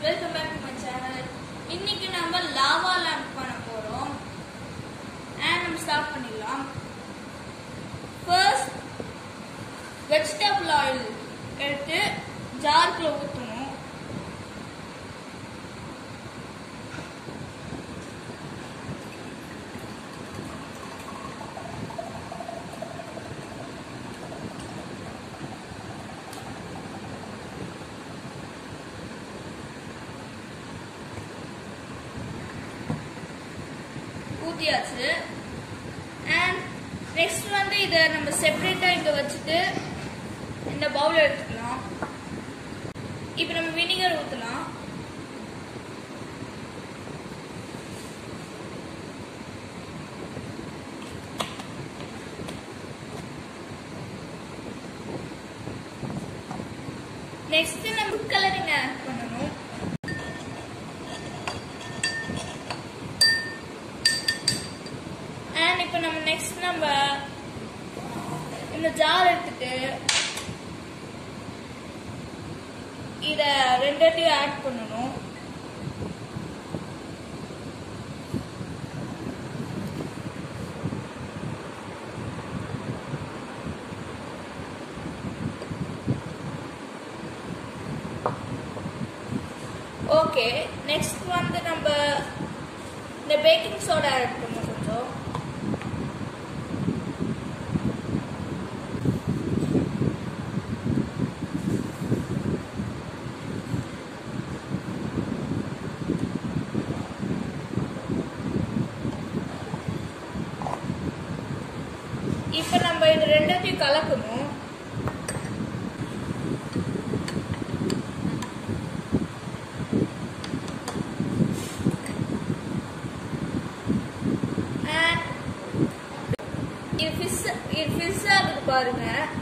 welcome back to my channel இன்னைக்கு நம்ம lava lamp பண்ண போறோம் அண்ட் நம்ம ஸ்டார்ட் பண்ணிடலாம் ஃபர்ஸ்ட் வெஜிடபிள் ஆயில் எடுத்து ஜார்க்குள்ள ஊற்றணும் ஊற்றியாச்சு அண்ட் நெக்ஸ்ட் வந்து இதை நம்ம செப்பரேட்டாக இங்கே வச்சுட்டு இந்த பவுல் எடுத்துக்கலாம் இப்போ நம்ம வினிகர் ஊற்றலாம் நெக்ஸ்ட் நம்ம கலரிங் ஆட் பண்ணணும் அண்ட் இப்போ நம்ம நெக்ஸ்ட் நம்ம இந்த ஜார் எடுத்துட்டு இத ரெண்டத்தையும் ஆட் பண்ணணும் ஓகே நெக்ஸ்ட் வந்து நம்ம இந்த பேக்கிங் சோடா ஆட் பண்ணணும் கொஞ்சம் இப்ப நம்ம இது ரெண்டத்தையும் கலக்கணும் And இது ஃபிஷ் இது ஃபிஷ் ஆகுது பாருங்க